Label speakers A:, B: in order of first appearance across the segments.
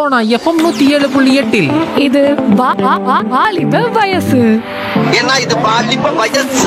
A: Sona FM நூத்தி ஏழு புள்ளி எட்டில்
B: இது வா- வா- வா- வாலிப வயசு
C: ஏன்னா இது பாலிப்ப வயசு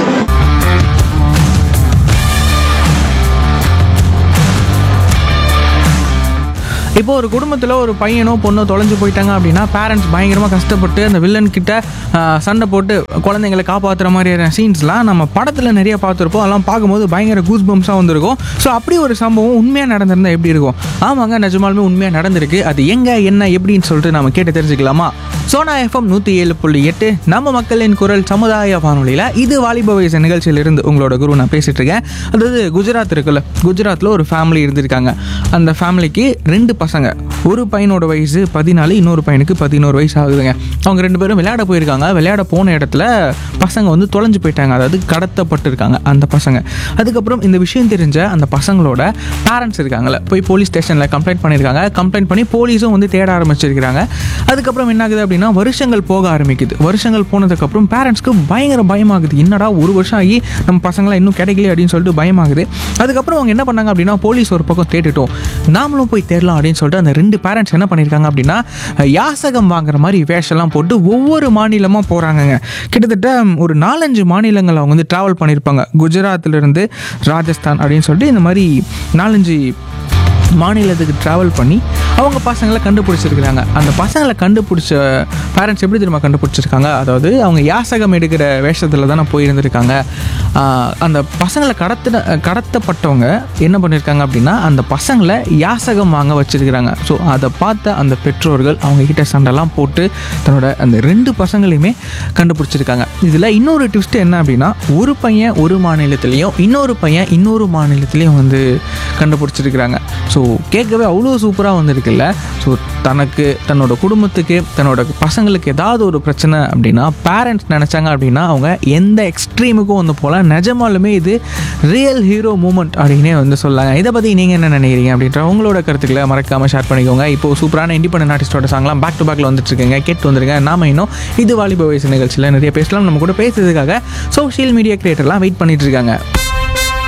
D: இப்போ ஒரு குடும்பத்தில் ஒரு பையனோ பொண்ணோ தொலைஞ்சு போயிட்டாங்க அப்படின்னா பேரண்ட்ஸ் பயங்கரமாக கஷ்டப்பட்டு அந்த வில்லன் கிட்ட ஆஹ், சண்டை போட்டு குழந்தைங்களை காப்பாற்றுற மாதிரியான சீன்ஸ்லாம் நம்ம படத்தில் நிறைய பார்த்துருப்போம் அதெல்லாம் பார்க்கும்போது பயங்கர கூஸ் பம்ஸாக வந்திருக்கும் ஸோ அப்படி ஒரு சம்பவம் உண்மையாக நடந்திருந்தா எப்படி இருக்கும் ஆமாங்க நிஜமாலுமே உண்மையாக நடந்திருக்கு அது எங்கே என்ன எப்படின்னு சொல்லிட்டு நம்ம கேட்டு தெரிஞ்சுக்கலாமா சோனா எஃப்எம் நூற்றி ஏழு புள்ளி எட்டு நம்ம மக்களின் குரல் சமுதாய வானொலியில் இது வாலிப வயசு நிகழ்ச்சியிலிருந்து உங்களோட குரு நான் பேசிட்டு இருக்கேன் அதாவது குஜராத் இருக்குல்ல குஜராத்தில் ஒரு ஃபேமிலி இருந்திருக்காங்க அந்த ஃபேமிலிக்கு ரெண்டு பசங்க ஒரு பையனோட வயசு பதினாலு இன்னொரு பையனுக்கு பதினோரு வயசு ஆகுதுங்க அவங்க ரெண்டு பேரும் விளையாட போயிருக்காங்க விளையாட போன இடத்துல பசங்க வந்து தொலைஞ்சு போயிட்டாங்க அதாவது கடத்தப்பட்டிருக்காங்க அந்த பசங்க அதுக்கப்புறம் இந்த விஷயம் தெரிஞ்ச அந்த பசங்களோட பேரண்ட்ஸ் இருக்காங்கல்ல போய் போலீஸ் ஸ்டேஷனில் கம்ப்ளைண்ட் பண்ணியிருக்காங்க கம்ப்ளைண்ட் பண்ணி போலீஸும் வந்து தேட ஆரம்பிச்சிருக்கிறாங்க அதுக்கப்புறம் என்ன ஆகுது அப்படின்னா வருஷங்கள் போக ஆரம்பிக்குது வருஷங்கள் போனதுக்கப்புறம் பேரண்ட்ஸ்க்கு பயங்கர பயமாகுது என்னடா ஒரு வருஷம் ஆகி நம்ம பசங்களாம் இன்னும் கிடைக்கல அப்படின்னு சொல்லிட்டு பயமாகுது அதுக்கப்புறம் அவங்க என்ன பண்ணாங்க அப்படின்னா போலீஸ் ஒரு பக்கம் தேடிட்டோம் நாமளும் போய் தேடலாம் அப்படின்னு சொல்லிட்டு அந்த ரெண்டு பேரண்ட்ஸ் என்ன பண்ணியிருக்காங்க அப்படின்னா யாசகம் வாங்குற மாதிரி வேஷம்லாம் போட்டு ஒவ்வொரு மாநிலமாக போகிறாங்கங்க கிட்டத்தட்ட ஒரு நாலஞ்சு மாநிலங்கள் அவங்க வந்து ட்ராவல் பண்ணியிருப்பாங்க குஜராத்லேருந்து ராஜஸ்தான் அப்படின்னு சொல்லிட்டு இந்த மாதிரி நாலஞ்சு மாநிலத்துக்கு ட்ராவல் பண்ணி அவங்க பசங்களை கண்டுபிடிச்சிருக்கிறாங்க அந்த பசங்களை கண்டுபிடிச்ச பேரண்ட்ஸ் எப்படி தெரியுமா கண்டுபிடிச்சிருக்காங்க அதாவது அவங்க யாசகம் எடுக்கிற வேஷத்தில் தானே போயிருந்திருக்காங்க ஆஹ் அந்த பசங்களை கடத்தின கடத்தப்பட்டவங்க என்ன பண்ணியிருக்காங்க அப்படின்னா அந்த பசங்களை யாசகம் வாங்க வச்சிருக்கிறாங்க ஸோ அதை பார்த்த அந்த பெற்றோர்கள் அவங்க கிட்ட சண்டைலாம் போட்டு தன்னோட அந்த ரெண்டு பசங்களையுமே கண்டுபிடிச்சிருக்காங்க இதில் இன்னொரு ட்விஸ்ட் என்ன அப்படின்னா ஒரு பையன் ஒரு மாநிலத்திலையும் இன்னொரு பையன் இன்னொரு மாநிலத்திலையும் வந்து கண்டுபிடிச்சிருக்கிறாங்க ஸோ கேட்கவே அவ்வளோ சூப்பராக வந்திருக்குல்ல ஸோ தனக்கு தன்னோட குடும்பத்துக்கு தன்னோட பசங்களுக்கு ஏதாவது ஒரு பிரச்சனை அப்படின்னா பேரண்ட்ஸ் நினச்சாங்க அப்படின்னா அவங்க எந்த எக்ஸ்ட்ரீமுக்கும் வந்து போகலாம் நிஜமாலுமே இது ரியல் ஹீரோ மூமெண்ட் அப்படின்னே வந்து சொல்லாங்க இதை பற்றி நீங்கள் என்ன நினைக்கிறீங்க அப்படின்ற உங்களோட கருத்துக்களை மறக்காமல் ஷேர் பண்ணிக்கோங்க இப்போ சூப்பரான இண்டிபெண்டன்ட் ஆர்டிஸ்டோட சாங்லாம் பேக் டு பேக்கில் வந்துட்டு இருக்கீங்க கேட்டு வந்துருங்க நாம இன்னும் இது வாலிப வயசு நிகழ்ச்சியில் நிறைய பேசலாம் நம்ம கூட பேசுறதுக்காக சோஷியல் மீடியா கிரியேட்டர்லாம் வெயிட் பண்ணிட்டு இருக்காங்க